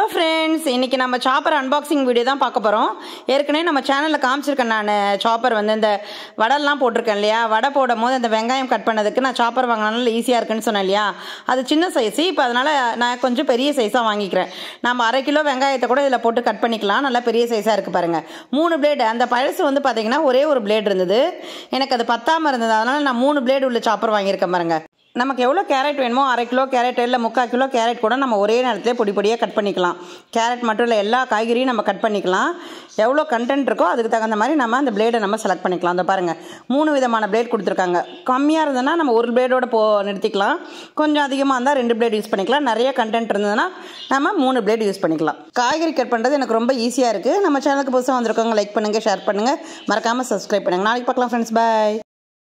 hello friends இன்றைக்கி நம்ம chopper unboxing video தான் பார்க்க போகிறோம் ஏற்கனவே நம்ம சேனலில் காமிச்சிருக்கேன் நான் சாப்பர் வந்து இந்த வடைலாம் போட்டிருக்கேன் இல்லையா வடை போடும் போது அந்த வெங்காயம் கட் பண்ணதுக்கு நான் சாப்பர் வாங்கினாலும் ஈஸியாக இருக்குன்னு சொன்னேன் இல்லையா அது சின்ன சைஸ் இப்போ அதனால் நான் கொஞ்சம் பெரிய சைஸாக வாங்கிக்கிறேன் நம்ம அரை கிலோ வெங்காயத்தை கூட இதில் போட்டு கட் பண்ணிக்கலாம் நல்லா பெரிய சைஸாக இருக்குது பாருங்கள் மூணு பிளேடு அந்த பழசு வந்து பார்த்தீங்கன்னா ஒரே ஒரு பிளேடு இருந்தது எனக்கு அது பத்தாமல் இருந்தது அதனால் நான் மூணு பிளேடு உள்ள சாப்பர் வாங்கியிருக்கேன் பாருங்க நமக்கு எவ்வளோ கேரட் வேணுமோ அரை கிலோ கேரட் இல்லை முக்கால் கிலோ கேரட் கூட நம்ம ஒரே நேரத்தில் பொடி பொடியாக கட் பண்ணிக்கலாம் கேரட் மட்டும் இல்லை எல்லா காய்கறியும் நம்ம கட் பண்ணிக்கலாம் எவ்வளோ கண்டென்ட் இருக்கோ அதுக்கு தகுந்த மாதிரி நம்ம அந்த பிளேடை நம்ம செலக்ட் பண்ணிக்கலாம் அந்த பாருங்கள் மூணு விதமான பிளேட் கொடுத்துருக்காங்க கம்மியாக இருந்ததுன்னா நம்ம ஒரு பிளேடோட போ நிறுத்திக்கலாம் கொஞ்சம் அதிகமாக இருந்தால் ரெண்டு பிளேட் யூஸ் பண்ணிக்கலாம் நிறைய கண்டென்ட் இருந்ததுன்னா நம்ம மூணு பிளேட் யூஸ் பண்ணிக்கலாம் காய்கறி கட் பண்ணுறது எனக்கு ரொம்ப ஈஸியாக இருக்குது நம்ம சேனலுக்கு புதுசாக வந்திருக்கவங்க லைக் பண்ணுங்கள் ஷேர் பண்ணுங்கள் மறக்காமல் சப்ஸ்கிரைப் பண்ணுங்கள் நாளைக்கு பார்க்கலாம் ஃப்ரெண்ட்ஸ் பாய்